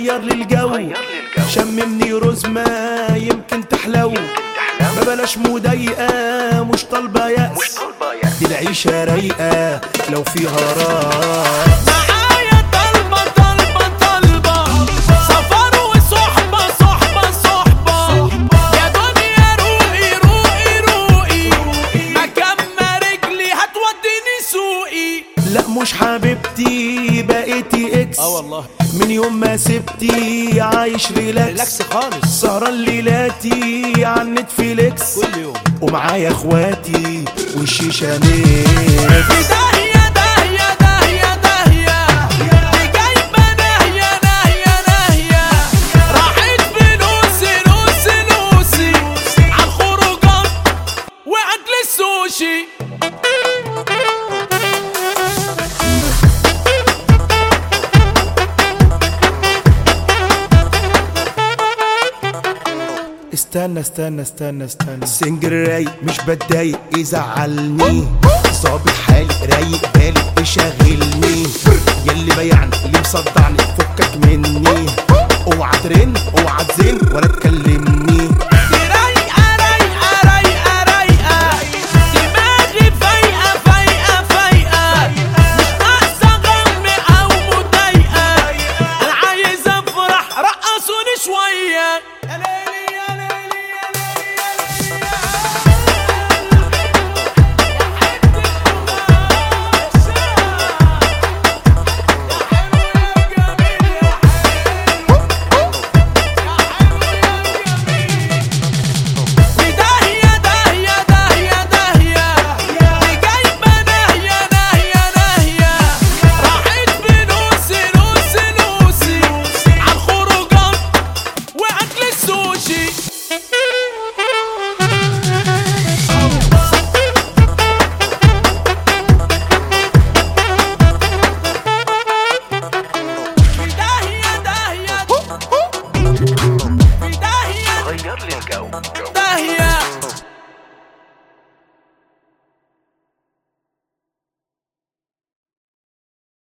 غير لي الجو غير لي الجو. شممني رزمة يمكن تحلو ما بلاش مضايقة مش طالبة مش يأس طالبة يا دي العيشة رايقة لو فيها راس معايا طلبة طلبة طلبة سفر وصحبة صحبة صحبة يا دنيا روقي روقي روقي مكان ما رجلي هتوديني سوقي لا مش حبيبتي بقيتي اكس اه والله من يوم ما سبتي عايش ريلاكس ريلاكس خالص سهران ليلاتي على نتفليكس كل يوم ومعايا اخواتي والشيشة ميكس داهية داهية داهية داهية دي جايبة ناهية ناهية ناهية راحت فلوسي لوسي لوسي عالخروجات وأكل السوشي استنى استنى استنى استنى السنجر رايق مش بتضايق يزعلني ظابط حالي رايق بالي يشغلني يلي بيعني اللي مصدعني فكك مني اوعى ترن اوعى تزن ولا تكلمني دي رايقة رايقة رايقة رايقة دماغي فايقة فايقة فايقة مش ناقصة غم أو مضايقة أنا عايز أفرح رقصوني شوية يا ليلي يا ليلي يا ليلي يا داهية داهية داهية داهية دي جايبة ناهية ناهية ناهية راحت فلوسي لوسي لوسي عالخروجات وأكل السوشي في داهية داهية في داهية غير لي الجو داهية